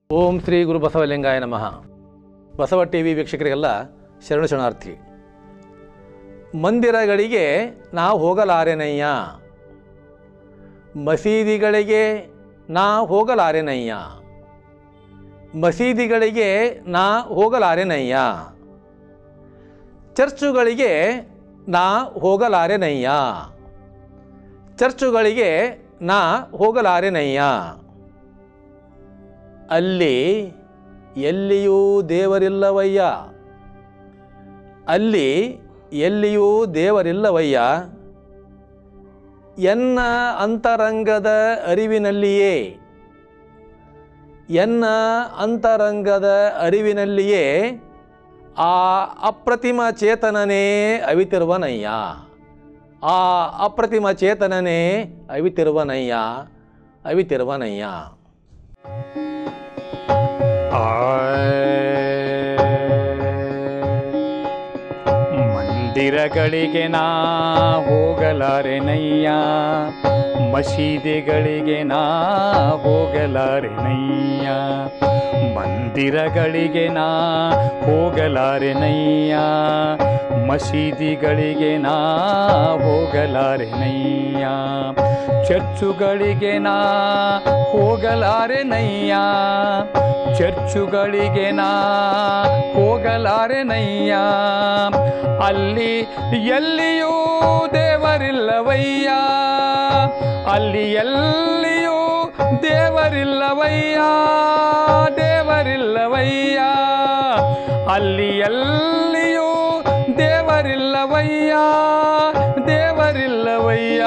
ಓಂ ಶ್ರೀ ಗುರು ಬಸವಲಿಂಗಾಯ ನಮಃ Basava T V ವೀಕ್ಷಕರಿಗೆಲ್ಲ ಶರಣು ಶರಣಾರ್ಥಿ ಮಂದಿರಗಳಿಗೆ ನಾ ಹೋಗಲಾರೆನಯ್ಯ ಮಸೀದಿಗಳಿಗೆ ನಾ ಹೋಗಲಾರೆನಯ್ಯ ಮಸೀದಿಗಳಿಗೆ ನಾ ಹೋಗಲಾರೆನಯ್ಯ ಚರ್ಚುಗಳಿಗೆ ನಾ ಹೋಗಲಾರೆನಯ್ಯ ಚರ್ಚುಗಳಿಗೆ ನಾ ಹೋಗಲಾರೆನಯ್ಯ ಅಲ್ಲಿ ಎಲ್ಲಿಯೂ ದೇವರಿಲ್ಲವಯ್ಯ ಅಲ್ಲಿ ಎಲ್ಲಿಯೂ ದೇವರಿಲ್ಲವಯ್ಯ ಎನ್ನ ಅಂತರಂಗದ ಅರಿವಿನಲ್ಲಿಯೇ ಎನ್ನ ಅಂತರಂಗದ ಅರಿವಿನಲ್ಲಿಯೇ ಆ ಅಪ್ರತಿಮ ಚೇತನನೇ ಅವಿತಿರುವನಯ್ಯ ಆ ಅಪ್ರತಿಮ ಚೇತನನೇ ಅವಿತಿರುವನಯ್ಯ ಅವಿತಿರುವನಯ್ಯ ಮಂದಿರಗಳಿಗೆ ನಾ ಹೋಗಲಾರೆನಯ್ಯ ಮಸೀದಿಗಳಿಗೆ ನಾ ಹೋಗಲಾರೆನಯ್ಯ ಮಂದಿರಗಳಿಗೆ ನಾ ಹೋಗಲಾರೆನಯ್ಯ ಮಸೀದಿಗಳಿಗೆ ನಾ ಹೋಗಲಾರೆನಯ್ಯ ಚರ್ಚುಗಳಿಗೆ ನಾ ಹೋಗಲಾರೆನಯ್ಯ ಚರ್ಚುಗಳಿಗೆ ನಾ ಹೋಗಲಾರೆನಯ್ಯ ಅಲ್ಲಿ ಎಲ್ಲಿಯೂ ದೇವರಿಲ್ಲವಯ್ಯ ಅಲ್ಲಿ ಎಲ್ಲಿಯೂ ದೇವರಿಲ್ಲವಯ್ಯ ದೇವರಿಲ್ಲವಯ್ಯ ಅಲ್ಲಿ ಎಲ್ಲಿಯೂ ದೇವರಿಲ್ಲವಯ್ಯ ದೇವರಿಲ್ಲವಯ್ಯ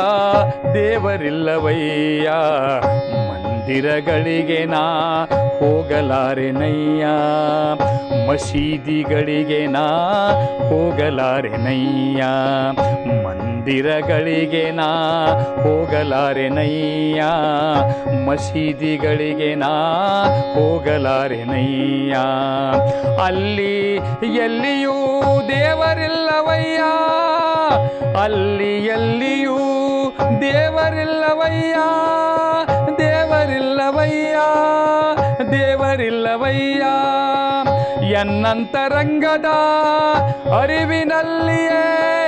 ದೇವರಿಲ್ಲವಯ್ಯ ಮಂದಿರಗಳಿಗೆ ನಾ ಹೋಗಲಾರೆನಯ್ಯ ಮಸೀದಿಗಳಿಗೆ ನಾ ಹೋಗಲಾರೆನಯ್ಯ ಮಂದಿರಗಳಿಗೆ ನಾ ಹೋಗಲಾರೆನಯ್ಯ ಮಸೀದಿಗಳಿಗೆ ನಾ ಹೋಗಲಾರೆನಯ್ಯ ಅಲ್ಲಿ ಎಲ್ಲಿಯೂ ದೇವರಿಲ್ಲವಯ್ಯ ಅಲ್ಲಿ ಎಲ್ಲಿಯೂ ದೇವರಿಲ್ಲವಯ್ಯ ದೇವರಿಲ್ಲವಯ್ಯ ದೇವರಿಲ್ಲವಯ್ಯ ಎನ್ನಂತರಂಗದ ಅರಿವಿನಲ್ಲಿಯೇ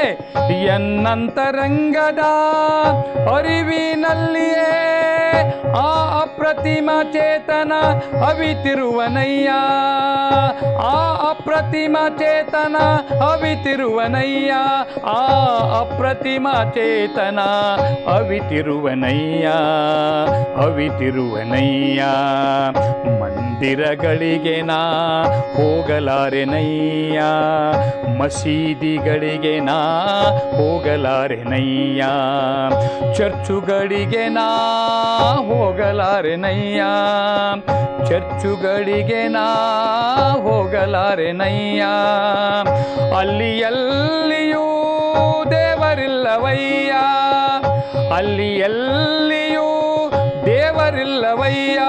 ಎನ್ನಂತರಂಗದ ಅರಿವಿನಲ್ಲಿಯೇ ಆ ಅಪ್ರತಿಮ ಚೇತನ ಅವಿತಿರುವನಯ್ಯ ಆ ಅಪ್ರತಿಮ ಚೇತನ ಅವಿತಿರುವನಯ್ಯ ಆ ಅಪ್ರತಿಮ ಚೇತನ ಅವಿತಿರುವನಯ್ಯ ಅವಿತಿರುವನಯ್ಯ ಮಂದಿರಗಳಿಗೆ ನಾ ಹೋಗಲಾರೆನಯ್ಯ ಮಸೀದಿಗಳಿಗೆ ನಾ ಹೋಗಲಾರೆನಯ್ಯ ಚರ್ಚುಗಳಿಗೆ ನಾ ಹೋಗಲಾರೆನಯ್ಯ ಚರ್ಚುಗಳಿಗೆ ನಾ ಹೋಗಲಾರೆನಯ್ಯ ಅಲ್ಲಿ ಎಲ್ಲಿಯೂ ದೇವರಿಲ್ಲವಯ್ಯ ಅಲ್ಲಿ ಎಲ್ಲಿಯೂ ದೇವರಿಲ್ಲವಯ್ಯ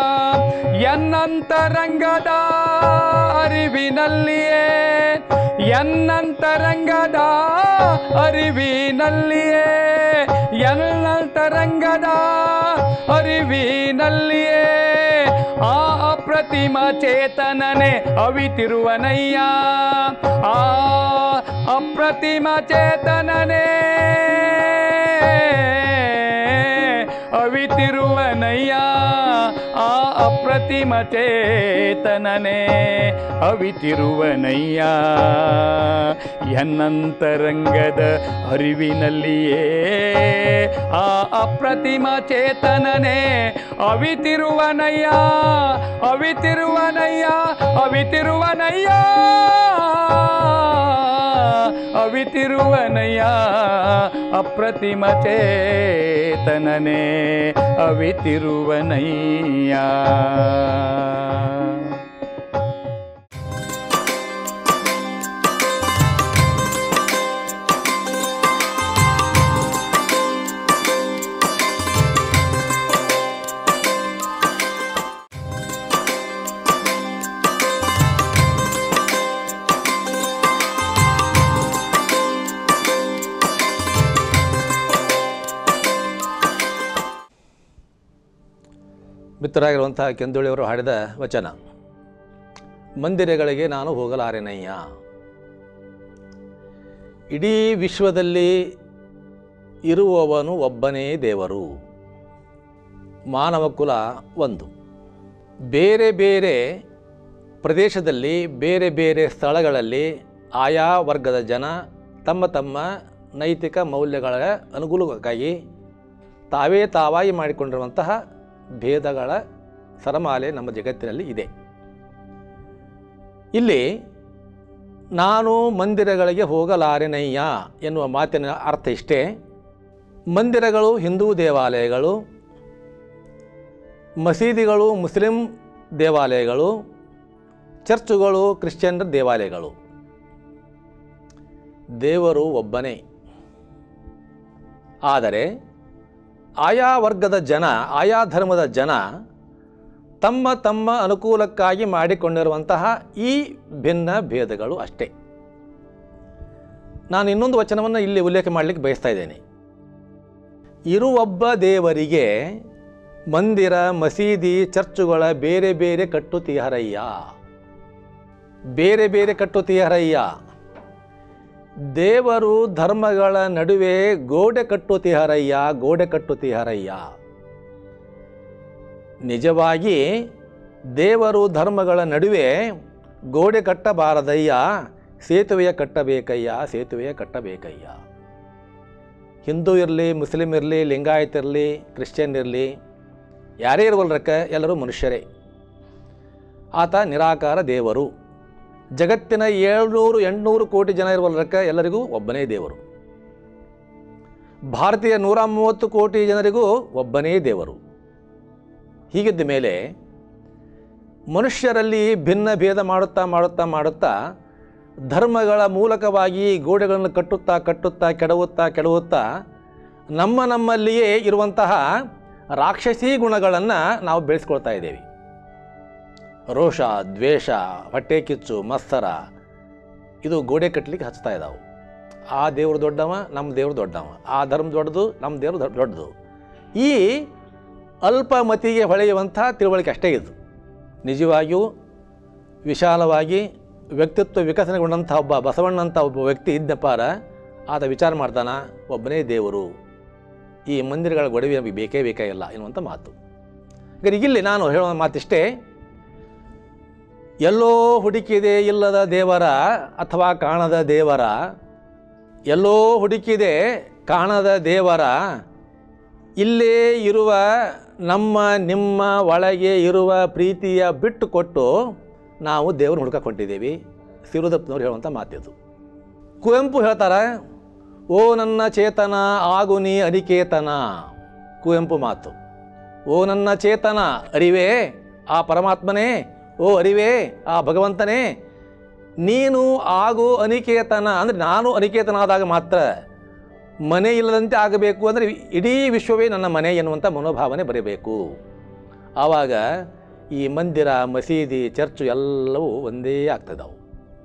ಎನ್ನಂತರಂಗದ ಅರಿವಿನಲ್ಲಿಯೇ ಎನ್ನಂತರಂಗದ ಅರಿವಿನಲ್ಲಿಯೇ ಎನ್ನಂತರಂಗದ ಅರಿವಿನಲ್ಲಿಯೇ ಆ ಅಪ್ರತಿಮ ಚೇತನನೆ ಅವಿತಿರುವನಯ್ಯ ಆ ಅಪ್ರತಿಮ ಚೇತನನೇ ಅವಿತಿರುವನಯ್ಯ ಆ ಅಪ್ರತಿಮ ಚೇತನನೇ ಅವಿತಿರುವನಯ್ಯ ಎನ್ನಂತರಂಗದ ಅರಿವಿನಲ್ಲಿಯೇ ಆ ಅಪ್ರತಿಮ ಚೇತನನೇ ಅವಿತಿರುವನಯ್ಯ ಅವಿತಿರುವನಯ್ಯ ಅವಿತಿರುವನಯ್ಯ ಅವಿತಿರುವನಯ್ಯ ಅಪ್ರತಿಮ ಚೇತನನೇ ಅವಿತಿರುವನಯ್ಯ ಮಿತ್ರರಾಗಿರುವಂತಹ ಕೆಂದುಳಿಯವರು ಹಾಡಿದ ವಚನ ಮಂದಿರಗಳಿಗೆ ನಾನು ಹೋಗಲಾರೆನಯ್ಯ ಇಡೀ ವಿಶ್ವದಲ್ಲಿ ಇರುವವನು ಒಬ್ಬನೇ ದೇವರು ಮಾನವ ಕುಲ ಒಂದು ಬೇರೆ ಬೇರೆ ಪ್ರದೇಶದಲ್ಲಿ ಬೇರೆ ಬೇರೆ ಸ್ಥಳಗಳಲ್ಲಿ ಆಯಾ ವರ್ಗದ ಜನ ತಮ್ಮ ತಮ್ಮ ನೈತಿಕ ಮೌಲ್ಯಗಳ ಅನುಕೂಲಕ್ಕಾಗಿ ತಾವೇ ತಾವಾಗಿ ಮಾಡಿಕೊಂಡಿರುವಂತಹ ಭೇದಗಳ ಸರಮಾಲೆ ನಮ್ಮ ಜಗತ್ತಿನಲ್ಲಿ ಇದೆ ಇಲ್ಲಿ ನಾನು ಮಂದಿರಗಳಿಗೆ ಹೋಗಲಾರೆನಯ್ಯ ಎನ್ನುವ ಮಾತಿನ ಅರ್ಥ ಇಷ್ಟೇ ಮಂದಿರಗಳು ಹಿಂದೂ ದೇವಾಲಯಗಳು ಮಸೀದಿಗಳು ಮುಸ್ಲಿಂ ದೇವಾಲಯಗಳು ಚರ್ಚುಗಳು ಕ್ರಿಶ್ಚಿಯನ್ ದೇವಾಲಯಗಳು ದೇವರು ಒಬ್ಬನೇ ಆದರೆ ಆಯಾ ವರ್ಗದ ಜನ ಆಯಾ ಧರ್ಮದ ಜನ ತಮ್ಮ ತಮ್ಮ ಅನುಕೂಲಕ್ಕಾಗಿ ಮಾಡಿಕೊಂಡಿರುವಂತಹ ಈ ಭಿನ್ನ ಭೇದಗಳು ಅಷ್ಟೇ ನಾನು ಇನ್ನೊಂದು ವಚನವನ್ನು ಇಲ್ಲಿ ಉಲ್ಲೇಖ ಮಾಡಲಿಕ್ಕೆ ಬಯಸ್ತಾ ಇದ್ದೇನೆ ಇರುವೊಬ್ಬ ದೇವರಿಗೆ ಮಂದಿರ ಮಸೀದಿ ಚರ್ಚುಗಳ ಬೇರೆ ಬೇರೆ ಕಟ್ಟುತ್ತೀಹರಯ್ಯ ಬೇರೆ ಬೇರೆ ಕಟ್ಟುತ್ತೀಹರಯ್ಯ ದೇವರು ಧರ್ಮಗಳ ನಡುವೆ ಗೋಡೆ ಕಟ್ಟುತ್ತೀಹರಯ್ಯ ಗೋಡೆ ಕಟ್ಟುತ್ತೀಹರಯ್ಯ ನಿಜವಾಗಿ ದೇವರು ಧರ್ಮಗಳ ನಡುವೆ ಗೋಡೆ ಕಟ್ಟಬಾರದಯ್ಯ ಸೇತುವೆಯ ಕಟ್ಟಬೇಕಯ್ಯ ಸೇತುವೆಯ ಕಟ್ಟಬೇಕಯ್ಯ ಹಿಂದೂ ಇರಲಿ ಮುಸ್ಲಿಂ ಇರಲಿ ಲಿಂಗಾಯತ್ ಇರಲಿ ಕ್ರಿಶ್ಚಿಯನ್ ಇರಲಿ ಯಾರೇ ಇರುವಲ್ರಕ್ಕ ಎಲ್ಲರೂ ಮನುಷ್ಯರೇ ಆತ ನಿರಾಕಾರ ದೇವರು ಜಗತ್ತಿನ ಏಳ್ನೂರು ಎಂಟುನೂರು ಕೋಟಿ ಜನ ಇರುವಲ್ರಕ್ಕ ಎಲ್ಲರಿಗೂ ಒಬ್ಬನೇ ದೇವರು ಭಾರತೀಯ ನೂರ ಮೂವತ್ತು ಕೋಟಿ ಜನರಿಗೂ ಒಬ್ಬನೇ ದೇವರು ಹೀಗಿದ್ದ ಮೇಲೆ ಮನುಷ್ಯರಲ್ಲಿ ಭಿನ್ನ ಭೇದ ಮಾಡುತ್ತಾ ಮಾಡುತ್ತಾ ಮಾಡುತ್ತಾ ಧರ್ಮಗಳ ಮೂಲಕವಾಗಿ ಗೋಡೆಗಳನ್ನು ಕಟ್ಟುತ್ತಾ ಕಟ್ಟುತ್ತಾ ಕೆಡವುತ್ತಾ ಕೆಡವುತ್ತಾ ನಮ್ಮ ನಮ್ಮಲ್ಲಿಯೇ ಇರುವಂತಹ ರಾಕ್ಷಸೀ ಗುಣಗಳನ್ನು ನಾವು ಬೆಳೆಸ್ಕೊಳ್ತಾ ಇದ್ದೇವೆ ರೋಷ ದ್ವೇಷ ಹೊಟ್ಟೆ ಕಿಚ್ಚು ಮತ್ಸರ ಇದು ಗೋಡೆ ಕಟ್ಟಲಿಕ್ಕೆ ಹಚ್ತಾ ಇದ್ದಾವೆ ಆ ದೇವರು ದೊಡ್ಡವ ನಮ್ಮ ದೇವರು ದೊಡ್ಡವ ಆ ಧರ್ಮ ದೊಡ್ಡದು ನಮ್ಮ ದೇವರು ದೊಡ್ಡ- ದೊಡ್ಡದು ಈ ಅಲ್ಪಮತಿಗೆ ಹೊಳೆಯುವಂಥ ತಿಳುವಳಿಕೆ ಅಷ್ಟೇ ಇದು ನಿಜವಾಗಿಯೂ ವಿಶಾಲವಾಗಿ ವ್ಯಕ್ತಿತ್ವ ವಿಕಸನಗೊಂಡಂಥ ಒಬ್ಬ ಬಸವಣ್ಣಂಥ ಒಬ್ಬ ವ್ಯಕ್ತಿ ಇದ್ದಪ್ಪಾರ ಆತ ವಿಚಾರ ಮಾಡ್ತಾನ ಒಬ್ಬನೇ ದೇವರು ಈ ಮಂದಿರಗಳ ಗೊಡವೆ ನಮಗೆ ಬೇಕೇ ಬೇಕಾಗಿಲ್ಲ ಎನ್ನುವಂಥ ಮಾತು ಈಗ ಇಲ್ಲಿ ನಾನು ಹೇಳುವ ಮಾತಿಷ್ಟೇ ಎಲ್ಲೋ ಹುಡುಕಿದೆ ಇಲ್ಲದ ದೇವರ ಅಥವಾ ಕಾಣದ ದೇವರ ಎಲ್ಲೋ ಹುಡುಕಿದೆ ಕಾಣದ ದೇವರ ಇಲ್ಲೇ ಇರುವ ನಮ್ಮ ನಿಮ್ಮ ಒಳಗೆ ಇರುವ ಪ್ರೀತಿಯ ಬಿಟ್ಟು ಕೊಟ್ಟು ನಾವು ದೇವ್ರ ಹುಡ್ಕಕ್ಕೆ ಹೊಂಟಿದ್ದೀವಿ ಸಿರುದಪ್ಪನವ್ರು ಹೇಳುವಂಥ ಮಾತಿದು ಕುವೆಂಪು ಹೇಳ್ತಾರೆ ಓ ನನ್ನ ಚೇತನ ಆಗು ನೀ ಅನಿಕೇತನ ಕುವೆಂಪು ಮಾತು ಓ ನನ್ನ ಚೇತನ ಅರಿವೇ ಆ ಪರಮಾತ್ಮನೇ ಓ ಅರಿವೇ ಆ ಭಗವಂತನೇ ನೀನು ಆಗು ಅನಿಕೇತನ ಅಂದರೆ ನಾನು ಅನಿಕೇತನಾದಾಗ ಮಾತ್ರ ಮನೆ ಇಲ್ಲದಂತೆ ಆಗಬೇಕು ಅಂದರೆ ಇಡೀ ವಿಶ್ವವೇ ನನ್ನ ಮನೆ ಎನ್ನುವಂಥ ಮನೋಭಾವನೆ ಬರಬೇಕು ಆವಾಗ ಈ ಮಂದಿರ ಮಸೀದಿ ಚರ್ಚು ಎಲ್ಲವೂ ಒಂದೇ ಆಗ್ತದವು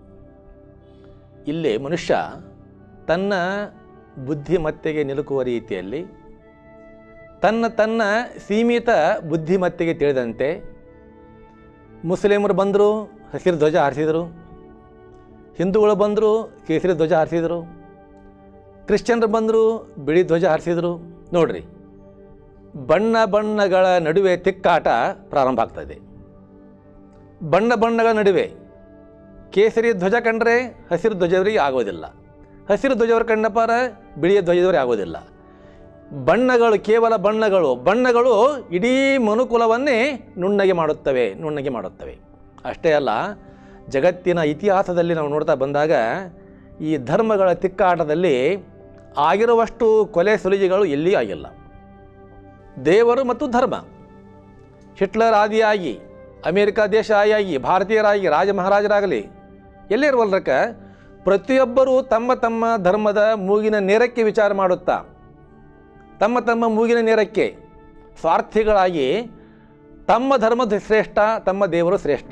ಇಲ್ಲಿ ಮನುಷ್ಯ ತನ್ನ ಬುದ್ಧಿಮತ್ತೆಗೆ ನಿಲುಕುವ ರೀತಿಯಲ್ಲಿ ತನ್ನ ತನ್ನ ಸೀಮಿತ ಬುದ್ಧಿಮತ್ತೆಗೆ ತಿಳಿದಂತೆ ಮುಸ್ಲಿಮರು ಬಂದರು ಹಸಿರು ಧ್ವಜ ಹಾರಿಸಿದರು ಹಿಂದೂಗಳು ಬಂದರು ಕೇಸರಿ ಧ್ವಜ ಹಾರಿಸಿದರು ಕ್ರಿಶ್ಚಿಯನ್ರು ಬಂದರು ಬಿಳಿ ಧ್ವಜ ಹಾರಿಸಿದರು ನೋಡ್ರಿ ಬಣ್ಣ ಬಣ್ಣಗಳ ನಡುವೆ ತಿಕ್ಕಾಟ ಪ್ರಾರಂಭ ಆಗ್ತದೆ ಬಣ್ಣ ಬಣ್ಣಗಳ ನಡುವೆ ಕೇಸರಿ ಧ್ವಜ ಕಂಡ್ರೆ ಹಸಿರು ಧ್ವಜವರಿಗೆ ಆಗೋದಿಲ್ಲ ಹಸಿರು ಧ್ವಜವರು ಕಂಡಪಾರ ಬಿಳಿಯ ಧ್ವಜದವರಿಗೆ ಆಗೋದಿಲ್ಲ ಬಣ್ಣಗಳು ಕೇವಲ ಬಣ್ಣಗಳು ಬಣ್ಣಗಳು ಇಡೀ ಮನುಕುಲವನ್ನೇ ನುಣ್ಣಗೆ ಮಾಡುತ್ತವೆ ನುಣ್ಣಗೆ ಮಾಡುತ್ತವೆ ಅಷ್ಟೇ ಅಲ್ಲ ಜಗತ್ತಿನ ಇತಿಹಾಸದಲ್ಲಿ ನಾವು ನೋಡ್ತಾ ಬಂದಾಗ ಈ ಧರ್ಮಗಳ ತಿಕ್ಕಾಟದಲ್ಲಿ ಆಗಿರುವಷ್ಟು ಕೊಲೆ ಸುಲಿಗೆಗಳು ಎಲ್ಲಿ ಆಗಿಲ್ಲ ದೇವರು ಮತ್ತು ಧರ್ಮ ಹಿಟ್ಲರ್ ಆದಿಯಾಗಿ ಅಮೇರಿಕಾ ದೇಶ ಆಯಾಗಿ ಭಾರತೀಯರಾಗಿ ರಾಜ ಮಹಾರಾಜರಾಗಲಿ ಎಲ್ಲೇ ಇರುವಲ್ರಕ್ಕ ಪ್ರತಿಯೊಬ್ಬರೂ ತಮ್ಮ ತಮ್ಮ ಧರ್ಮದ ಮೂಗಿನ ನೇರಕ್ಕೆ ವಿಚಾರ ಮಾಡುತ್ತಾ ತಮ್ಮ ತಮ್ಮ ಮೂಗಿನ ನೇರಕ್ಕೆ ಸ್ವಾರ್ಥಿಗಳಾಗಿ ತಮ್ಮ ಧರ್ಮದ ಶ್ರೇಷ್ಠ ತಮ್ಮ ದೇವರು ಶ್ರೇಷ್ಠ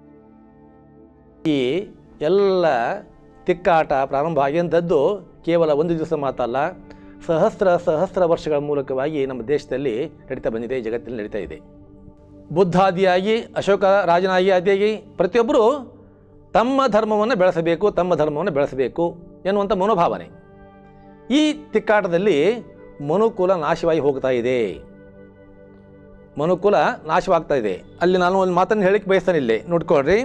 ಈ ಎಲ್ಲ ತಿಕ್ಕಾಟ ಪ್ರಾರಂಭ ಆಗಿಂಥದ್ದು ಕೇವಲ ಒಂದು ದಿವಸ ಮಾತಲ್ಲ ಸಹಸ್ರ ಸಹಸ್ರ ವರ್ಷಗಳ ಮೂಲಕವಾಗಿ ನಮ್ಮ ದೇಶದಲ್ಲಿ ನಡೀತಾ ಬಂದಿದೆ ಜಗತ್ತಿನಲ್ಲಿ ನಡೀತಾ ಇದೆ ಬುದ್ಧಾದಿಯಾಗಿ ಅಶೋಕ ರಾಜನಾಗಿ ಆದಿಯಾಗಿ ಪ್ರತಿಯೊಬ್ಬರು ತಮ್ಮ ಧರ್ಮವನ್ನು ಬೆಳೆಸಬೇಕು ತಮ್ಮ ಧರ್ಮವನ್ನು ಬೆಳೆಸಬೇಕು ಎನ್ನುವಂಥ ಮನೋಭಾವನೆ ಈ ತಿಕ್ಕಾಟದಲ್ಲಿ ಮನುಕುಲ ನಾಶವಾಗಿ ಹೋಗ್ತಾ ಇದೆ ಮನುಕುಲ ನಾಶವಾಗ್ತಾ ಇದೆ ಅಲ್ಲಿ ನಾನು ಒಂದು ಮಾತನ್ನು ಹೇಳಿಕ್ಕೆ ಬಯಸ್ತಾನೆ ಇಲ್ಲಿ ನೋಡ್ಕೊಳ್ರಿ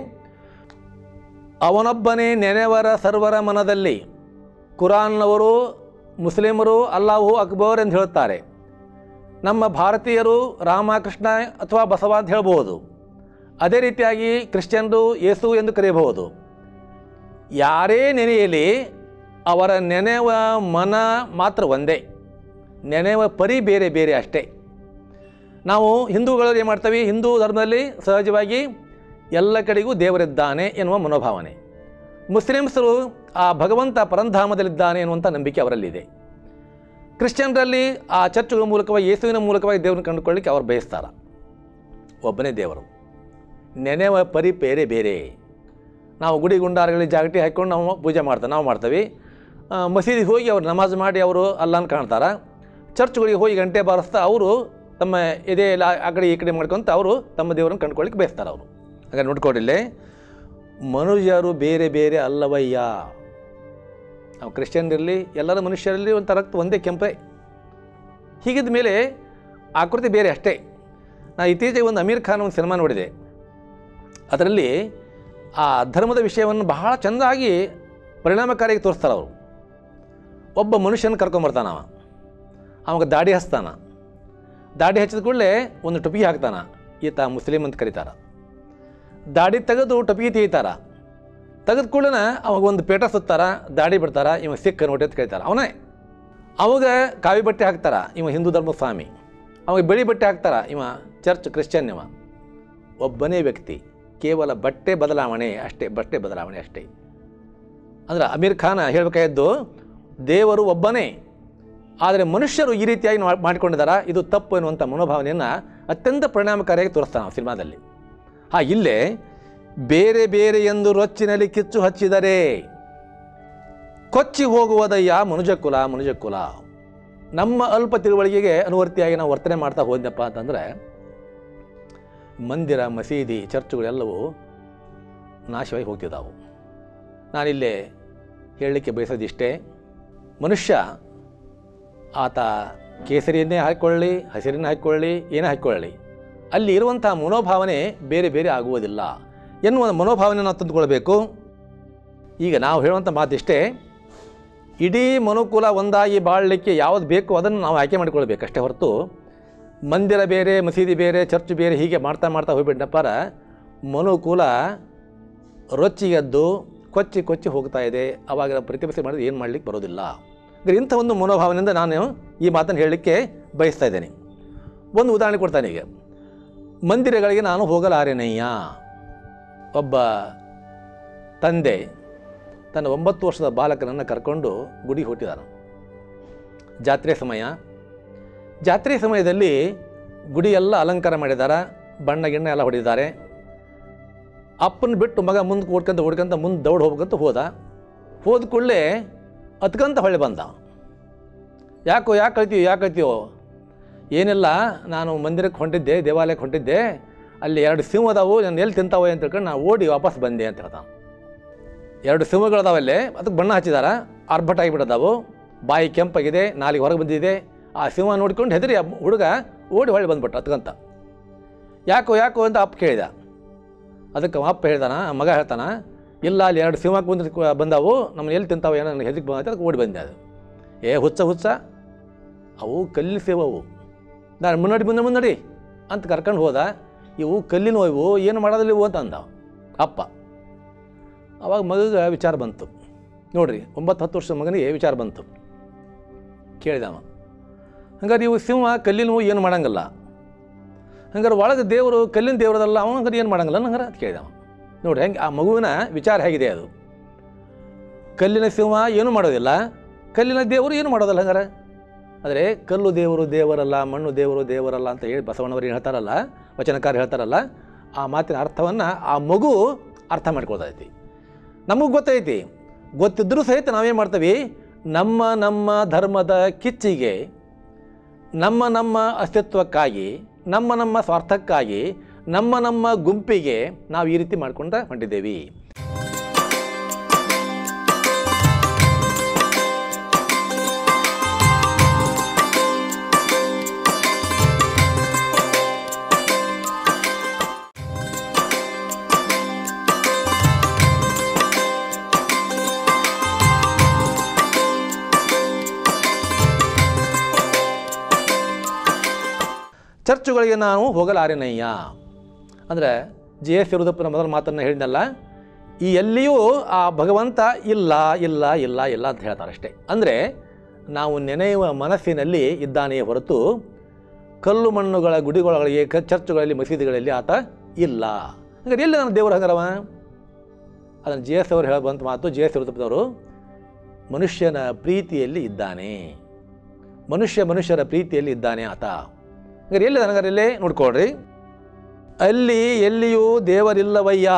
ಅವನೊಬ್ಬನೇ ನೆನೆವರ ಸರ್ವರ ಮನದಲ್ಲಿ ಕುರಾನ್ನವರು ಮುಸ್ಲಿಮರು ಅಲ್ಲಾಹು ಅಕ್ಬರ್ ಎಂದು ಹೇಳುತ್ತಾರೆ ನಮ್ಮ ಭಾರತೀಯರು ರಾಮಕೃಷ್ಣ ಅಥವಾ ಬಸವ ಅಂತ ಹೇಳ್ಬೋದು ಅದೇ ರೀತಿಯಾಗಿ ಕ್ರಿಶ್ಚಿಯನ್ರು ಯೇಸು ಎಂದು ಕರೆಯಬಹುದು ಯಾರೇ ನೆನೆಯಲಿ ಅವರ ನೆನೆವ ಮನ ಮಾತ್ರ ಒಂದೇ ನೆನೆವ ಪರಿ ಬೇರೆ ಬೇರೆ ಅಷ್ಟೇ ನಾವು ಹಿಂದೂಗಳು ಏನು ಮಾಡ್ತೀವಿ ಹಿಂದೂ ಧರ್ಮದಲ್ಲಿ ಸಹಜವಾಗಿ ಎಲ್ಲ ಕಡೆಗೂ ದೇವರಿದ್ದಾನೆ ಎನ್ನುವ ಮನೋಭಾವನೆ ಮುಸ್ಲಿಮ್ಸರು ಆ ಭಗವಂತ ಪರಂಧಾಮದಲ್ಲಿದ್ದಾನೆ ಎನ್ನುವಂಥ ನಂಬಿಕೆ ಅವರಲ್ಲಿದೆ ಕ್ರಿಶ್ಚಿಯನ್ರಲ್ಲಿ ಆ ಚರ್ಚ್ಗಳ ಮೂಲಕವಾಗಿ ಯೇಸುವಿನ ಮೂಲಕವಾಗಿ ದೇವರನ್ನು ಕಂಡುಕೊಳ್ಳಿಕ್ಕೆ ಅವರು ಬಯಸ್ತಾರ ಒಬ್ಬನೇ ದೇವರು ನೆನೆವ ಪರಿ ಬೇರೆ ಬೇರೆ ನಾವು ಗುಡಿ ಗುಂಡಾರಗಳಿಗೆ ಜಾಗಟಿ ಹಾಕ್ಕೊಂಡು ನಾವು ಪೂಜೆ ಮಾಡ್ತೇವೆ ನಾವು ಮಾಡ್ತೀವಿ ಆ, ಮಸೀದಿಗೆ ಹೋಗಿ ಅವ್ರು ನಮಾಜ್ ಮಾಡಿ ಅವರು ಅಲ್ಲನ ಕಾಣ್ತಾರ ಚರ್ಚ್ಗಳಿಗೆ ಹೋಗಿ ಗಂಟೆ ಬಾರಿಸ್ತಾ ಅವರು ತಮ್ಮ ಎದೆ ಎಲ್ಲ ಆ ಕಡೆ ಈ ಕಡೆ ಮಾಡ್ಕೊಂತ ಅವರು ತಮ್ಮ ದೇವರನ್ನು ಕಂಡುಕೊಳ್ಳಿಕ್ಕೆ ಬಯಸ್ತಾರೆ ಅವರು ಹಾಗೆ ನೋಡ್ಕೊಡಿಲ್ಲೇ ಮನುಷ್ಯರು ಬೇರೆ ಬೇರೆ ಅಲ್ಲವಯ್ಯ ನಾವು ಕ್ರಿಶ್ಚಿಯನ್ ಇರಲಿ ಎಲ್ಲರ ಮನುಷ್ಯರಲ್ಲಿ ಒಂಥರ ರಕ್ತ ಒಂದೇ ಕೆಂಪೆ ಹೀಗಿದ್ದ ಮೇಲೆ ಆಕೃತಿ ಬೇರೆ ಅಷ್ಟೇ ನಾನು ಇತ್ತೀಚೆಗೆ ಒಂದು ಅಮೀರ್ ಖಾನ್ ಒಂದು ಸಿನಿಮಾ ನೋಡಿದೆ ಅದರಲ್ಲಿ ಆ ಧರ್ಮದ ವಿಷಯವನ್ನು ಬಹಳ ಚೆಂದಾಗಿ ಪರಿಣಾಮಕಾರಿಯಾಗಿ ತೋರಿಸ್ತಾರೆ ಅವರು ಒಬ್ಬ ಮನುಷ್ಯನ ಕರ್ಕೊಂಬರ್ತಾನ ಅವ ಅವಾಗ ದಾಡಿ ಹಚ್ತಾನ ದಾಡಿ ಹಚ್ಚಿದ ಕೂಡಲೇ ಒಂದು ಟೊಪಿಗೆ ಹಾಕ್ತಾನ ಈತ ಮುಸ್ಲಿಂ ಅಂತ ಕರೀತಾರ ದಾಡಿ ತೆಗೆದು ಟೊಪಿಗೆ ತೆಗಿತಾರ ತೆಗೆದ ಕೂಡಲೇ ಅವಾಗ ಒಂದು ಪೇಟ ಸುತ್ತಾರ ದಾಡಿ ಬಿಡ್ತಾರ ಇವ ಸಿಖ್ ನೋಡಿ ಅಂತ ಕರೀತಾರ ಅವನೇ ಅವಾಗ ಕಾವಿ ಬಟ್ಟೆ ಹಾಕ್ತಾರ ಇವ ಹಿಂದೂ ಧರ್ಮದ ಸ್ವಾಮಿ ಅವಾಗ ಬಿಳಿ ಬಟ್ಟೆ ಹಾಕ್ತಾರ ಇವ ಚರ್ಚ್ ಕ್ರಿಶ್ಚಿಯನ್ ಇವ ಒಬ್ಬನೇ ವ್ಯಕ್ತಿ ಕೇವಲ ಬಟ್ಟೆ ಬದಲಾವಣೆ ಅಷ್ಟೇ ಬಟ್ಟೆ ಬದಲಾವಣೆ ಅಷ್ಟೇ ಅಂದ್ರೆ ಅಮೀರ್ ಖಾನ ಹೇಳಬೇಕಾದ್ದು ದೇವರು ಒಬ್ಬನೇ ಆದರೆ ಮನುಷ್ಯರು ಈ ರೀತಿಯಾಗಿ ಮಾ- ಮಾಡಿಕೊಂಡಿದ್ದಾರಾ ಇದು ತಪ್ಪು ಎನ್ನುವಂಥ ಮನೋಭಾವನೆಯನ್ನು ಅತ್ಯಂತ ಪರಿಣಾಮಕಾರಿಯಾಗಿ ತೋರಿಸ್ತಾನೆ ನಾವು ಸಿನಿಮಾದಲ್ಲಿ ಹಾಂ ಇಲ್ಲೇ ಬೇರೆ ಬೇರೆ ಎಂದು ರೊಚ್ಚಿನಲ್ಲಿ ಕಿಚ್ಚು ಹಚ್ಚಿದರೆ ಕೊಚ್ಚಿ ಹೋಗುವುದಯ್ಯ ಮನುಜಕುಲ ಮನುಜಕುಲ ನಮ್ಮ ಅಲ್ಪ ತಿಳುವಳಿಕೆಗೆ ಅನುವರ್ತಿಯಾಗಿ ನಾವು ವರ್ತನೆ ಮಾಡ್ತಾ ಹೋದ್ನಪ್ಪ ಅಂತಂದರೆ ಮಂದಿರ ಮಸೀದಿ ಚರ್ಚ್ಗಳೆಲ್ಲವೂ ನಾಶವಾಗಿ ಹೋಗ್ತಿದ್ದಾವು ನಾನಿಲ್ಲೇ ಹೇಳಲಿಕ್ಕೆ ಬಯಸೋದಿಷ್ಟೇ ಮನುಷ್ಯ ಆತ ಕೇಸರಿಯನ್ನೇ ಹಾಕ್ಕೊಳ್ಳಿ ಹಸಿರನ್ನ ಹಾಕ್ಕೊಳ್ಳಿ ಏನೇ ಹಾಕ್ಕೊಳ್ಳಿ ಅಲ್ಲಿ ಇರುವಂಥ ಮನೋಭಾವನೆ ಬೇರೆ ಬೇರೆ ಆಗುವುದಿಲ್ಲ ಎನ್ನುವ ಮನೋಭಾವನೆ ನಾವು ತಂದುಕೊಳ್ಬೇಕು ಈಗ ನಾವು ಹೇಳುವಂಥ ಮಾತಿಷ್ಟೇ ಇಡೀ ಮನುಕುಲ ಒಂದಾಗಿ ಬಾಳಲಿಕ್ಕೆ ಯಾವುದು ಬೇಕು ಅದನ್ನು ನಾವು ಆಯ್ಕೆ ಮಾಡಿಕೊಳ್ಬೇಕು ಅಷ್ಟೇ ಹೊರತು ಮಂದಿರ ಬೇರೆ ಮಸೀದಿ ಬೇರೆ ಚರ್ಚ್ ಬೇರೆ ಹೀಗೆ ಮಾಡ್ತಾ ಮಾಡ್ತಾ ಹೋಗ್ಬಿಟ್ಟಪ್ಪಾರ ಮನುಕುಲ ರೊಚ್ಚಿಗೆದ್ದು ಕೊಚ್ಚಿ ಕೊಚ್ಚಿ ಹೋಗ್ತಾ ಇದೆ ಅವಾಗ ಪ್ರತಿಭಟನೆ ಮಾಡಿದ್ರೆ ಏನು ಮಾಡಲಿಕ್ಕೆ ಬರೋದಿಲ್ಲ ಅಂದರೆ ಇಂಥ ಒಂದು ಮನೋಭಾವನೆಯಿಂದ ನಾನು ಈ ಮಾತನ್ನು ಹೇಳಲಿಕ್ಕೆ ಬಯಸ್ತಾ ಇದ್ದೇನೆ ಒಂದು ಉದಾಹರಣೆ ಕೊಡ್ತಾನೆ ಈಗ ಮಂದಿರಗಳಿಗೆ ನಾನು ಹೋಗಲಾರೆನಯ್ಯ ಒಬ್ಬ ತಂದೆ ತನ್ನ ಒಂಬತ್ತು ವರ್ಷದ ಬಾಲಕನನ್ನು ಕರ್ಕೊಂಡು ಗುಡಿಗೆ ಹೊಟ್ಟಿದ್ದಾನೆ ಜಾತ್ರೆ ಸಮಯ ಜಾತ್ರೆ ಸಮಯದಲ್ಲಿ ಗುಡಿ ಎಲ್ಲ ಅಲಂಕಾರ ಮಾಡಿದ್ದಾರೆ ಬಣ್ಣ ಗಿಣ್ಣ ಎಲ್ಲ ಹೊಡಿದ್ದಾರೆ ಅಪ್ಪನ ಬಿಟ್ಟು ಮಗ ಮುಂದೆ ಓಡ್ಕೊಂತ ಓಡ್ಕೊಂತ ಮುಂದೆ ದೌಡ್ ಹೋಗ್ಬೇಕಂತ ಹೋದ ಹೋದ ಕೂಡಲೇ ಹತ್ಕಂತ ಹೊಳೆ ಬಂದ ಯಾಕೋ ಯಾಕೆ ಕಳ್ತೀವಿ ಯಾಕೆ ಕಳ್ತೀವೋ ಏನಿಲ್ಲ ನಾನು ಮಂದಿರಕ್ಕೆ ಹೊಂಟಿದ್ದೆ ದೇವಾಲಯಕ್ಕೆ ಹೊಂಟಿದ್ದೆ ಅಲ್ಲಿ ಎರಡು ಸಿಂಹ ಅದಾವು ನಾನು ಎಲ್ಲಿ ತಿಂತಾವೆ ಅಂತ ತಿಳ್ಕೊಂಡು ನಾನು ಓಡಿ ವಾಪಸ್ ಬಂದೆ ಅಂತ ಹೇಳ್ದ ಎರಡು ಸಿಂಹಗಳದಾವಲ್ಲೇ ಅದಕ್ಕೆ ಬಣ್ಣ ಹಚ್ಚಿದಾರ ಆರ್ಭಟ ಆಗಿಬಿಡೋದಾವು ಬಾಯಿ ಕೆಂಪಾಗಿದೆ ನಾಲಿಗೆ ಹೊರಗೆ ಬಂದಿದೆ ಆ ಸಿಂಹ ನೋಡ್ಕೊಂಡು ಹೆದರಿ ಆ ಹುಡುಗ ಓಡಿ ಹೊಳ್ಳಿ ಬಂದ್ಬಿಟ್ಟ ಹತ್ಕಂತ ಯಾಕೋ ಯಾಕೋ ಅಂತ ಅಪ್ಪ ಕೇಳಿದ ಅದಕ್ಕೆ ಅವ ಅಪ್ಪ ಹೇಳ್ದಾನ ಆ ಮಗ ಹೇಳ್ತಾನ ಇಲ್ಲ ಅಲ್ಲಿ ಎರಡು ಸಿಂಹ ಕುಂದ್ರಿ ಬಂದಾವು ನಮ್ಮನ್ನ ಎಲ್ಲಿ ತಿಂತಾವೆ ಏನೋ ನನಗೆ ಹೆದರಿಕೆ ಬಂದೈತೆ ಅದಕ್ಕೆ ಓಡಿ ಬಂದೆ ಅದು ಏ ಹುಚ್ಚ ಹುಚ್ಚ ಅವು ಕಲ್ಲಿನ ಸೇವು ಅವು ನಾನು ಮುನ್ನಡಿ ಮುಂದೆ ಮುನ್ನಡಿ ಅಂತ ಕರ್ಕೊಂಡು ಹೋದ ಇವು ಕಲ್ಲಿನ ಇವು ಏನು ಮಾಡೋದಿಲ್ಲ ಇವು ಅಂತ ಅಂದ ಅಪ್ಪ ಅವಾಗ ಮಗಗೆ ವಿಚಾರ ಬಂತು ನೋಡ್ರಿ ಒಂಬತ್ತು ಹತ್ತು ವರ್ಷದ ಮಗನಿಗೆ ವಿಚಾರ ಬಂತು ಕೇಳಿದವ ಹಂಗಾರೆ ಇವು ಸಿಂಹ ಕಲ್ಲಿನವು ಏನು ಮಾಡಂಗಿಲ್ಲ ಹಂಗಾರೆ ಒಳಗೆ ದೇವರು ಕಲ್ಲಿನ ದೇವರದಲ್ಲ ಅವನು ಹಂಗಾರೆ ಏನು ಮಾಡಂಗಿಲ್ಲ ಹಂಗಾರೆ ಅಂತ ಕೇಳಿದವ ನೋಡ್ರಿ ಹೆಂಗೆ ಆ ಮಗುವಿನ ವಿಚಾರ ಹೇಗಿದೆ ಅದು ಕಲ್ಲಿನ ಸಿಂಹ ಏನೂ ಮಾಡೋದಿಲ್ಲ ಕಲ್ಲಿನ ದೇವರು ಏನು ಮಾಡೋದಲ್ಲ ಹಂಗಾರೆ ಆದರೆ ಕಲ್ಲು ದೇವರು ದೇವರಲ್ಲ ಮಣ್ಣು ದೇವರು ದೇವರಲ್ಲ ಅಂತ ಹೇಳಿ ಬಸವಣ್ಣವರು ಏನು ಹೇಳ್ತಾರಲ್ಲ ವಚನಕಾರ ಹೇಳ್ತಾರಲ್ಲ ಆ ಮಾತಿನ ಅರ್ಥವನ್ನು ಆ ಮಗು ಅರ್ಥ ಮಾಡ್ಕೊಳ್ತೈತಿ ನಮಗೆ ಗೊತ್ತೈತಿ ಗೊತ್ತಿದ್ದರೂ ಸಹಿತ ನಾವೇನು ಮಾಡ್ತೀವಿ ನಮ್ಮ ನಮ್ಮ ಧರ್ಮದ ಕಿಚ್ಚಿಗೆ ನಮ್ಮ ನಮ್ಮ ಅಸ್ತಿತ್ವಕ್ಕಾಗಿ ನಮ್ಮ ನಮ್ಮ ಸ್ವಾರ್ಥಕ್ಕಾಗಿ ನಮ್ಮ ನಮ್ಮ ಗುಂಪಿಗೆ ನಾವು ಈ ರೀತಿ ಮಾಡ್ಕೊಂಡ ಹೊಂಟಿದ್ದೇವೆ ಚರ್ಚುಗಳಿಗೆ ನಾನು ಹೋಗಲಾರೆನಯ್ಯ ಅಂದರೆ ಜಿ ಎಸ್ ಯರುದಪ್ಪನ ಮೊದಲ ಮಾತನ್ನು ಹೇಳಿದ್ನಲ್ಲ ಈ ಎಲ್ಲಿಯೂ ಆ ಭಗವಂತ ಇಲ್ಲ ಇಲ್ಲ ಇಲ್ಲ ಇಲ್ಲ ಅಂತ ಹೇಳ್ತಾರೆ ಅಷ್ಟೇ ಅಂದರೆ ನಾವು ನೆನೆಯುವ ಮನಸ್ಸಿನಲ್ಲಿ ಇದ್ದಾನೆಯೇ ಹೊರತು ಕಲ್ಲು ಮಣ್ಣುಗಳ ಗುಡಿಗಳೊಳಗೆ ಕ ಚರ್ಚುಗಳಲ್ಲಿ ಮಸೀದಿಗಳಲ್ಲಿ ಆತ ಇಲ್ಲ ಹಂಗಾರೆ ಎಲ್ಲಿ ನಾನು ದೇವರು ಹಂಗಾರವ ಅದನ್ನು ಜಿ ಎಸ್ ಅವರು ಹೇಳುವಂಥ ಮಾತು ಜಿ ಎಸ್ ಯರುದಪ್ಪನವರು ಮನುಷ್ಯನ ಪ್ರೀತಿಯಲ್ಲಿ ಇದ್ದಾನೆ ಮನುಷ್ಯ ಮನುಷ್ಯರ ಪ್ರೀತಿಯಲ್ಲಿ ಇದ್ದಾನೆ ಆತ ಹಂಗಾರೆ ಎಲ್ಲಿ ನನಗರಲ್ಲಿ ನೋಡ್ಕೊಳ್ರಿ ಅಲ್ಲಿ ಎಲ್ಲಿಯೂ ದೇವರಿಲ್ಲವಯ್ಯ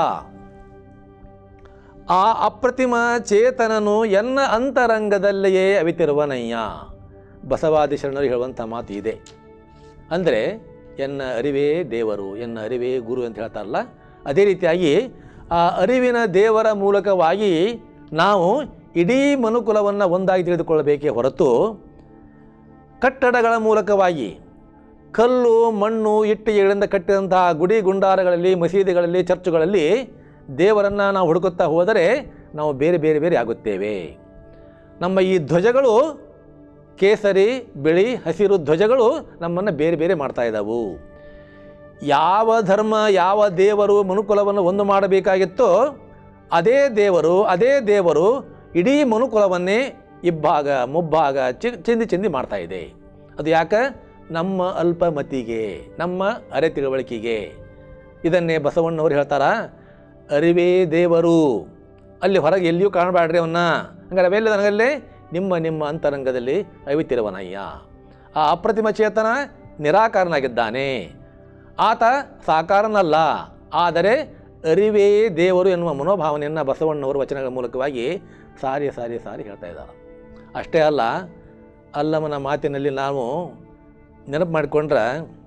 ಆ ಅಪ್ರತಿಮ ಚೇತನನು ಎನ್ನ ಅಂತರಂಗದಲ್ಲಿಯೇ ಅವಿತಿರುವನಯ್ಯ ಬಸವಾದಿ ಶರಣರು ಹೇಳುವಂಥ ಮಾತು ಇದೆ ಅಂದರೆ ಎನ್ನ ಅರಿವೇ ದೇವರು ಎನ್ನ ಅರಿವೇ ಗುರು ಅಂತ ಹೇಳ್ತಾರಲ್ಲ ಅದೇ ರೀತಿಯಾಗಿ ಆ ಅರಿವಿನ ದೇವರ ಮೂಲಕವಾಗಿ ನಾವು ಇಡೀ ಮನುಕುಲವನ್ನು ಒಂದಾಗಿ ತಿಳಿದುಕೊಳ್ಳಬೇಕೇ ಹೊರತು ಕಟ್ಟಡಗಳ ಮೂಲಕವಾಗಿ ಕಲ್ಲು ಮಣ್ಣು ಇಟ್ಟಿಗೆಗಳಿಂದ ಕಟ್ಟಿದಂತಹ ಗುಡಿ ಗುಂಡಾರಗಳಲ್ಲಿ ಮಸೀದಿಗಳಲ್ಲಿ ಚರ್ಚುಗಳಲ್ಲಿ ದೇವರನ್ನು ನಾವು ಹುಡುಕುತ್ತಾ ಹೋದರೆ ನಾವು ಬೇರೆ ಬೇರೆ ಬೇರೆ ಆಗುತ್ತೇವೆ ನಮ್ಮ ಈ ಧ್ವಜಗಳು ಕೇಸರಿ ಬಿಳಿ ಹಸಿರು ಧ್ವಜಗಳು ನಮ್ಮನ್ನು ಬೇರೆ ಬೇರೆ ಮಾಡ್ತಾ ಇದ್ದಾವು ಯಾವ ಧರ್ಮ ಯಾವ ದೇವರು ಮನುಕುಲವನ್ನು ಒಂದು ಮಾಡಬೇಕಾಗಿತ್ತೋ ಅದೇ ದೇವರು ಅದೇ ದೇವರು ಇಡೀ ಮನುಕುಲವನ್ನೇ ಇಬ್ಬಾಗ ಮುಬ್ಬಾಗ ಚಿ ಚಿಂದಿ ಚಿಂದಿ ಮಾಡ್ತಾ ಇದೆ ಅದು ಯಾಕೆ ನಮ್ಮ ಅಲ್ಪಮತಿಗೆ ನಮ್ಮ ಅರೆ ತಿಳುವಳಿಕೆಗೆ ಇದನ್ನೇ ಬಸವಣ್ಣವರು ಹೇಳ್ತಾರ ಅರಿವೇ ದೇವರು ಅಲ್ಲಿ ಹೊರಗೆ ಎಲ್ಲಿಯೂ ಕಾಣಬೇಡ್ರಿ ಅವನ್ನ ಹಂಗಾರೆ ಅವೆಲ್ಲ ನನಗಲ್ಲೇ ನಿಮ್ಮ ನಿಮ್ಮ ಅಂತರಂಗದಲ್ಲಿ ಅವಿತಿರುವನಯ್ಯ ಆ ಅಪ್ರತಿಮ ಚೇತನ ನಿರಾಕಾರನಾಗಿದ್ದಾನೆ ಆತ ಸಾಕಾರನಲ್ಲ ಆದರೆ ಅರಿವೇ ದೇವರು ಎನ್ನುವ ಮನೋಭಾವನೆಯನ್ನು ಬಸವಣ್ಣವರು ವಚನಗಳ ಮೂಲಕವಾಗಿ ಸಾರಿ ಸಾರಿ ಸಾರಿ ಹೇಳ್ತಾ ಇದ್ದಾರೆ ಅಷ್ಟೇ ಅಲ್ಲ ಅಲ್ಲಮನ ಮಾತಿನಲ್ಲಿ ನಾವು ನೆನಪು ಮಾಡಿಕೊಂಡ್ರೆ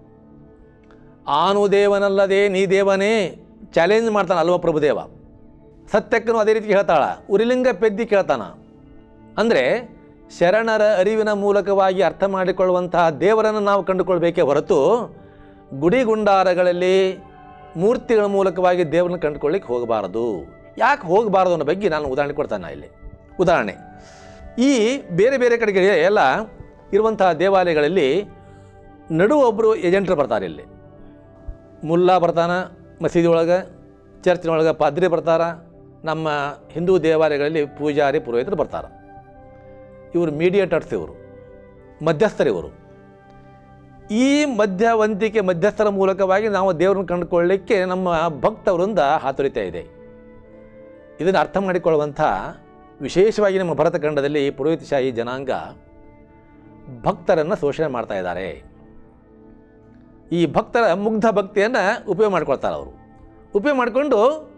ಆನು ದೇವನಲ್ಲದೆ ನೀ ದೇವನೇ ಚಾಲೆಂಜ್ ಮಾಡ್ತಾನೆ ಅಲ್ವ ಪ್ರಭುದೇವ ಸತ್ಯಕ್ಕನು ಅದೇ ರೀತಿ ಹೇಳ್ತಾಳ ಉರಿಲಿಂಗ ಪೆದ್ದಿ ಕೇಳ್ತಾನ ಅಂದರೆ ಶರಣರ ಅರಿವಿನ ಮೂಲಕವಾಗಿ ಅರ್ಥ ಮಾಡಿಕೊಳ್ಳುವಂತಹ ದೇವರನ್ನು ನಾವು ಕಂಡುಕೊಳ್ಬೇಕೇ ಹೊರತು ಗುಡಿ ಗುಂಡಾರಗಳಲ್ಲಿ ಮೂರ್ತಿಗಳ ಮೂಲಕವಾಗಿ ದೇವರನ್ನು ಕಂಡುಕೊಳ್ಳಿಕ್ಕೆ ಹೋಗಬಾರದು ಯಾಕೆ ಹೋಗಬಾರದು ಅನ್ನೋ ಬಗ್ಗೆ ನಾನು ಉದಾಹರಣೆ ಕೊಡ್ತಾನೆ ಇಲ್ಲಿ ಉದಾಹರಣೆ ಈ ಬೇರೆ ಬೇರೆ ಕಡೆಗೆ ಎಲ್ಲ ಇರುವಂತಹ ದೇವಾಲಯಗಳಲ್ಲಿ ನಡು ಒಬ್ಬರು ಏಜೆಂಟ್ರು ಬರ್ತಾರೆ ಇಲ್ಲಿ ಮುಲ್ಲಾ ಬರ್ತಾನ ಮಸೀದಿ ಒಳಗೆ ಚರ್ಚಿನೊಳಗೆ ಪಾದ್ರಿ ಬರ್ತಾರ ನಮ್ಮ ಹಿಂದೂ ದೇವಾಲಯಗಳಲ್ಲಿ ಪೂಜಾರಿ ಪುರೋಹಿತರು ಬರ್ತಾರೆ ಇವರು ಮೀಡಿಯೇಟರ್ಸ್ ಇವರು ಮಧ್ಯಸ್ಥರು ಇವರು ಈ ಮಧ್ಯವಂತಿಕೆ ಮಧ್ಯಸ್ಥರ ಮೂಲಕವಾಗಿ ನಾವು ದೇವರನ್ನು ಕಂಡುಕೊಳ್ಳಲಿಕ್ಕೆ ನಮ್ಮ ಭಕ್ತವರಿಂದ ಹಾತೊರಿತಾ ಇದೆ ಇದನ್ನು ಅರ್ಥ ಮಾಡಿಕೊಳ್ಳುವಂಥ ವಿಶೇಷವಾಗಿ ನಮ್ಮ ಭರತ ಖಂಡದಲ್ಲಿ ಪುರೋಹಿತಶಾಹಿ ಜನಾಂಗ ಭಕ್ತರನ್ನು ಶೋಷಣೆ ಮಾಡ್ತಾ ಇದ್ದಾರೆ ಈ ಭಕ್ತರ ಮುಗ್ಧ ಭಕ್ತಿಯನ್ನು ಉಪಯೋಗ ಮಾಡ್ಕೊಳ್ತಾರೆ ಅವರು ಉಪಯೋಗ ಮಾಡಿಕೊಂಡು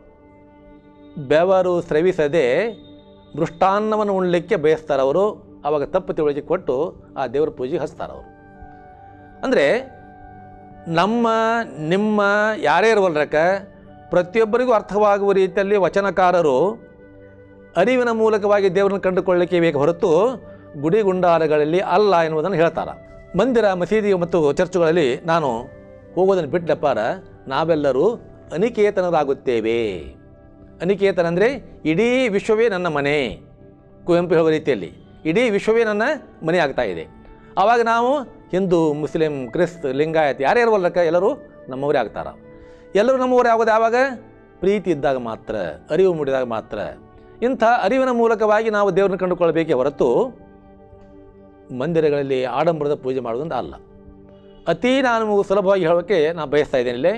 ಬೆವರು ಸ್ರವಿಸದೆ ಮೃಷ್ಟಾನ್ನವನ್ನು ಉಣ್ಲಿಕ್ಕೆ ಬಯಸ್ತಾರೆ ಅವರು ಆವಾಗ ತಪ್ಪು ತಿಳುವಳಿಕೆ ಕೊಟ್ಟು ಆ ದೇವರ ಪೂಜೆಗೆ ಹಚ್ತಾರೆ ಅವರು ಅಂದರೆ ನಮ್ಮ ನಿಮ್ಮ ಯಾರೇ ಇರುವಲ್ರಕ್ಕ ಪ್ರತಿಯೊಬ್ಬರಿಗೂ ಅರ್ಥವಾಗುವ ರೀತಿಯಲ್ಲಿ ವಚನಕಾರರು ಅರಿವಿನ ಮೂಲಕವಾಗಿ ದೇವರನ್ನು ಕಂಡುಕೊಳ್ಳಲಿಕ್ಕೆ ಬೇಕು ಹೊರತು ಗುಡಿ ಗುಂಡಾರಗಳಲ್ಲಿ ಅಲ್ಲ ಎನ್ನುವುದನ್ನು ಹೇಳ್ತಾರೆ ಮಂದಿರ ಮಸೀದಿ ಮತ್ತು ಚರ್ಚುಗಳಲ್ಲಿ ನಾನು ಹೋಗೋದನ್ನು ಬಿಟ್ಟಪ್ಪಾರ ನಾವೆಲ್ಲರೂ ಅನಿಕೇತನರಾಗುತ್ತೇವೆ ಅನಿಕೇತನ ಅಂದರೆ ಇಡೀ ವಿಶ್ವವೇ ನನ್ನ ಮನೆ ಕುವೆಂಪು ಹೇಳುವ ರೀತಿಯಲ್ಲಿ ಇಡೀ ವಿಶ್ವವೇ ನನ್ನ ಮನೆ ಆಗ್ತಾ ಇದೆ ಆವಾಗ ನಾವು ಹಿಂದೂ ಮುಸ್ಲಿಂ ಕ್ರಿಸ್ತ್ ಲಿಂಗಾಯತ್ ಯಾರೇ ಇರುವಲ್ಲಕ್ಕ ಎಲ್ಲರೂ ನಮ್ಮವರೇ ಆಗ್ತಾರ ಎಲ್ಲರೂ ನಮ್ಮವರೇ ಆಗೋದು ಯಾವಾಗ ಪ್ರೀತಿ ಇದ್ದಾಗ ಮಾತ್ರ ಅರಿವು ಮೂಡಿದಾಗ ಮಾತ್ರ ಇಂಥ ಅರಿವಿನ ಮೂಲಕವಾಗಿ ನಾವು ದೇವರನ್ನು ಕಂಡುಕೊಳ್ಬೇಕೇ ಹೊರತು ಮಂದಿರಗಳಲ್ಲಿ ಆಡಂಬರದ ಪೂಜೆ ಮಾಡೋದಂತ ಅಲ್ಲ ಅತೀ ನಾನು ಸುಲಭವಾಗಿ ಹೇಳೋಕ್ಕೆ ನಾನು ಬಯಸ್ತಾ ಇದ್ದೇನೆ ಇಲ್ಲೇ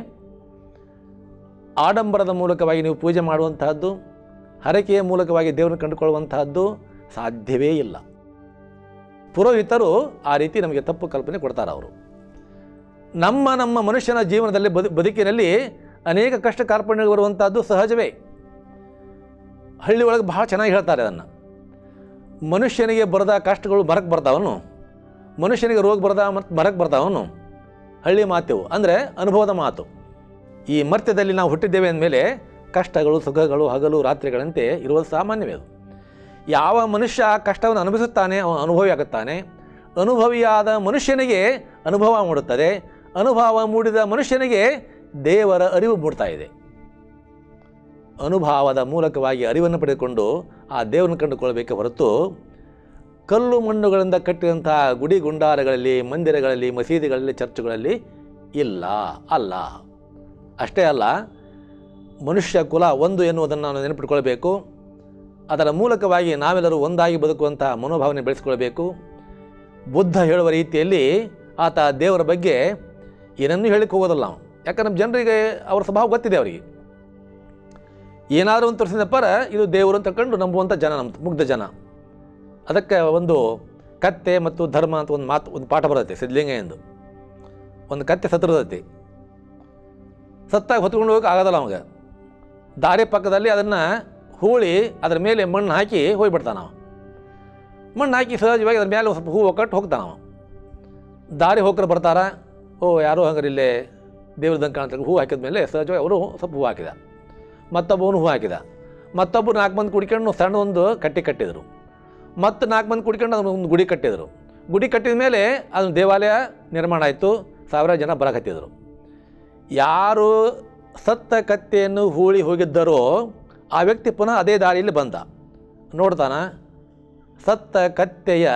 ಆಡಂಬರದ ಮೂಲಕವಾಗಿ ನೀವು ಪೂಜೆ ಮಾಡುವಂತಹದ್ದು ಹರಕೆಯ ಮೂಲಕವಾಗಿ ದೇವರನ್ನು ಕಂಡುಕೊಳ್ಳುವಂತಹದ್ದು ಸಾಧ್ಯವೇ ಇಲ್ಲ ಪುರೋಹಿತರು ಆ ರೀತಿ ನಮಗೆ ತಪ್ಪು ಕಲ್ಪನೆ ಕೊಡ್ತಾರೆ ಅವರು ನಮ್ಮ ನಮ್ಮ ಮನುಷ್ಯನ ಜೀವನದಲ್ಲಿ ಬದು ಬದುಕಿನಲ್ಲಿ ಅನೇಕ ಕಷ್ಟ ಕಾರ್ಪಣ್ಯಗಳು ಬರುವಂಥದ್ದು ಸಹಜವೇ ಹಳ್ಳಿ ಒಳಗೆ ಬಹಳ ಚೆನ್ನಾಗಿ ಹೇಳ್ತಾರೆ ಅದನ್ನು ಮನುಷ್ಯನಿಗೆ ಬರದ ಕಷ್ಟಗಳು ಮರಕ್ಕೆ ಬರ್ತಾವನು ಮನುಷ್ಯನಿಗೆ ರೋಗ ಬರದ ಮತ್ತು ಮರಕ್ಕೆ ಬರ್ತಾವನು ಹಳ್ಳಿ ಮಾತೆವು ಅಂದರೆ ಅನುಭವದ ಮಾತು ಈ ಮರ್ತ್ಯದಲ್ಲಿ ನಾವು ಹುಟ್ಟಿದ್ದೇವೆ ಅಂದಮೇಲೆ ಕಷ್ಟಗಳು ಸುಖಗಳು ಹಗಲು ರಾತ್ರಿಗಳಂತೆ ಇರುವುದು ಸಾಮಾನ್ಯವೇ ಅದು ಯಾವ ಮನುಷ್ಯ ಕಷ್ಟವನ್ನು ಅನುಭವಿಸುತ್ತಾನೆ ಅವನು ಅನುಭವಿ ಆಗುತ್ತಾನೆ ಅನುಭವಿಯಾದ ಮನುಷ್ಯನಿಗೆ ಅನುಭವ ಮೂಡುತ್ತದೆ ಅನುಭವ ಮೂಡಿದ ಮನುಷ್ಯನಿಗೆ ದೇವರ ಅರಿವು ಮೂಡ್ತಾ ಇದೆ ಅನುಭವದ ಮೂಲಕವಾಗಿ ಅರಿವನ್ನು ಪಡೆದುಕೊಂಡು ಆ ದೇವರನ್ನು ಕಂಡುಕೊಳ್ಳಬೇಕೆ ಹೊರತು ಕಲ್ಲು ಮಣ್ಣುಗಳಿಂದ ಕಟ್ಟಿದಂತಹ ಗುಡಿ ಗುಂಡಾರಗಳಲ್ಲಿ ಮಂದಿರಗಳಲ್ಲಿ ಮಸೀದಿಗಳಲ್ಲಿ ಚರ್ಚ್ಗಳಲ್ಲಿ ಇಲ್ಲ ಅಲ್ಲ ಅಷ್ಟೇ ಅಲ್ಲ ಮನುಷ್ಯ ಕುಲ ಒಂದು ಎನ್ನುವುದನ್ನು ನಾವು ನೆನಪಿಟ್ಕೊಳ್ಬೇಕು ಅದರ ಮೂಲಕವಾಗಿ ನಾವೆಲ್ಲರೂ ಒಂದಾಗಿ ಬದುಕುವಂತಹ ಮನೋಭಾವನೆ ಬೆಳೆಸ್ಕೊಳ್ಬೇಕು ಬುದ್ಧ ಹೇಳುವ ರೀತಿಯಲ್ಲಿ ಆತ ದೇವರ ಬಗ್ಗೆ ಏನನ್ನೂ ಹೇಳಿಕ್ಕೆ ಹೋಗೋದಲ್ಲ ನಾವು ಯಾಕಂದ್ರೆ ನಮ್ಮ ಜನರಿಗೆ ಅವರ ಸ್ವಭಾವ ಗೊತ್ತಿದೆ ಅವರಿಗೆ ಏನಾದರೂ ಒಂದು ತೋರಿಸಿದ ಪರ ಇದು ದೇವರು ಅಂತ ಕಂಡು ನಂಬುವಂಥ ಜನ ನಮ್ಮ ಮುಗ್ಧ ಜನ ಅದಕ್ಕೆ ಒಂದು ಕತ್ತೆ ಮತ್ತು ಧರ್ಮ ಅಂತ ಒಂದು ಮಾತು ಒಂದು ಪಾಠ ಬರುತ್ತೆ ಸಿದ್ಧಲಿಂಗ ಎಂದು ಒಂದು ಕತ್ತೆ ಸತ್ತಿರ್ತೈತಿ ಸತ್ತಾಗ ಹೊತ್ಕೊಂಡು ಹೋಗಕ್ಕೆ ಆಗೋದಲ್ಲ ಅವಾಗ ದಾರಿ ಪಕ್ಕದಲ್ಲಿ ಅದನ್ನು ಹೂಳಿ ಅದ್ರ ಮೇಲೆ ಮಣ್ಣು ಹಾಕಿ ಹೋಗ್ಬಿಡ್ತಾನ ಅವ ಮಣ್ಣು ಹಾಕಿ ಸಹಜವಾಗಿ ಅದ್ರ ಮೇಲೆ ಒಂದು ಸ್ವಲ್ಪ ಹೂವು ಕಟ್ಟು ಹೋಗ್ತಾನ ಅವ ದಾರಿ ಹೋಗ್ರು ಬರ್ತಾರ ಓ ಯಾರೋ ಹಂಗಾರೆ ಇಲ್ಲೇ ದೇವ್ರದಂಗೆ ಕಾಣ್ತಾರೆ ಹೂ ಹಾಕಿದ ಮೇಲೆ ಸಹಜವಾಗಿ ಅವರು ಸ್ವಲ್ಪ ಹೂ ಹಾಕಿದ ಮತ್ತೊಬ್ಬವನು ಹೂ ಹಾಕಿದ ಮತ್ತೊಬ್ಬರು ನಾಲ್ಕು ಮಂದಿ ಕುಡ್ಕೊಂಡು ಸಣ್ಣ ಒಂದು ಕಟ್ಟಿ ಕಟ್ಟಿದರು ಮತ್ತು ನಾಲ್ಕು ಮಂದಿ ಕುಡ್ಕೊಂಡು ಅದನ್ನು ಒಂದು ಗುಡಿ ಕಟ್ಟಿದರು ಗುಡಿ ಕಟ್ಟಿದ ಮೇಲೆ ಅದನ್ನು ದೇವಾಲಯ ನಿರ್ಮಾಣ ಆಯಿತು ಸಾವಿರಾರು ಜನ ಬರಕತ್ತಿದ್ರು ಯಾರು ಸತ್ತ ಕತ್ತೆಯನ್ನು ಹೂಳಿ ಹೋಗಿದ್ದರೋ ಆ ವ್ಯಕ್ತಿ ಪುನಃ ಅದೇ ದಾರಿಯಲ್ಲಿ ಬಂದ ನೋಡ್ತಾನ ಸತ್ತ ಕತ್ತೆಯ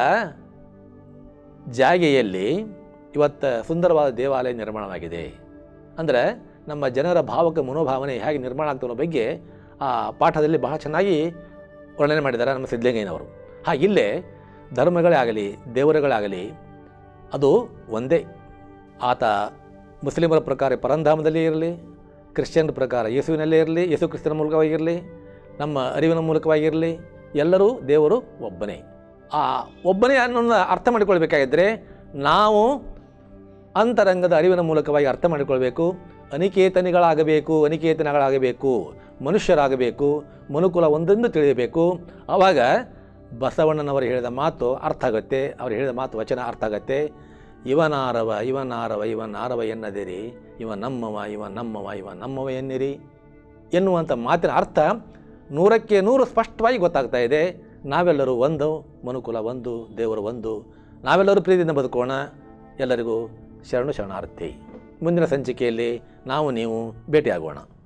ಜಾಗೆಯಲ್ಲಿ ಇವತ್ತು ಸುಂದರವಾದ ದೇವಾಲಯ ನಿರ್ಮಾಣವಾಗಿದೆ ಅಂದರೆ ನಮ್ಮ ಜನರ ಭಾವಕ ಮನೋಭಾವನೆ ಹೇಗೆ ನಿರ್ಮಾಣ ಆಗ್ತದೆ ಅನ್ನೋ ಬಗ್ಗೆ ಆ ಪಾಠದಲ್ಲಿ ಬಹಳ ಚೆನ್ನಾಗಿ ವರ್ಣನೆ ಮಾಡಿದ್ದಾರೆ ನಮ್ಮ ಸಿದ್ಧಲಿಂಗಯ್ಯನವರು ಹಾಗಿಲ್ಲೇ ಧರ್ಮಗಳೇ ಆಗಲಿ ದೇವರುಗಳಾಗಲಿ ಅದು ಒಂದೇ ಆತ ಮುಸ್ಲಿಮರ ಪ್ರಕಾರ ಪರಂಧಾಮದಲ್ಲಿ ಇರಲಿ ಕ್ರಿಶ್ಚಿಯನ್ ಪ್ರಕಾರ ಯೇಸುವಿನಲ್ಲೇ ಇರಲಿ ಯೇಸು ಕ್ರಿಸ್ತನ ಮೂಲಕವಾಗಿರಲಿ ನಮ್ಮ ಅರಿವಿನ ಮೂಲಕವಾಗಿರಲಿ ಎಲ್ಲರೂ ದೇವರು ಒಬ್ಬನೇ ಆ ಒಬ್ಬನೇ ಅನ್ನೋದನ್ನ ಅರ್ಥ ಮಾಡಿಕೊಳ್ಬೇಕಾಗಿದ್ದರೆ ನಾವು ಅಂತರಂಗದ ಅರಿವಿನ ಮೂಲಕವಾಗಿ ಅರ್ಥ ಮಾಡಿಕೊಳ್ಬೇಕು ಅನಿಕೇತನಿಗಳಾಗಬೇಕು ಅನಿಕೇತನಗಳಾಗಬೇಕು ಮನುಷ್ಯರಾಗಬೇಕು ಮನುಕುಲ ಒಂದೊಂದು ತಿಳಿಯಬೇಕು ಆವಾಗ ಬಸವಣ್ಣನವರು ಹೇಳಿದ ಮಾತು ಅರ್ಥ ಆಗುತ್ತೆ ಅವರು ಹೇಳಿದ ಮಾತು ವಚನ ಅರ್ಥ ಆಗುತ್ತೆ ಇವನಾರವ ಇವನಾರವ ಇವನಾರವ ಎನ್ನದಿರಿ ಇವ ನಮ್ಮವ ಇವ ನಮ್ಮವ ಇವ ನಮ್ಮವ ಎನ್ನಿರಿ ಎನ್ನುವಂಥ ಮಾತಿನ ಅರ್ಥ ನೂರಕ್ಕೆ ನೂರು ಸ್ಪಷ್ಟವಾಗಿ ಗೊತ್ತಾಗ್ತಾ ಇದೆ ನಾವೆಲ್ಲರೂ ಒಂದು ಮನುಕುಲ ಒಂದು ದೇವರು ಒಂದು ನಾವೆಲ್ಲರೂ ಪ್ರೀತಿಯಿಂದ ಬದುಕೋಣ ಎಲ್ಲರಿಗೂ ಶರಣು ಶರಣಾರ್ಥಿ ಮುಂದಿನ ಸಂಚಿಕೆಯಲ್ಲಿ ನಾವು ನೀವು ಭೇಟಿಯಾಗೋಣ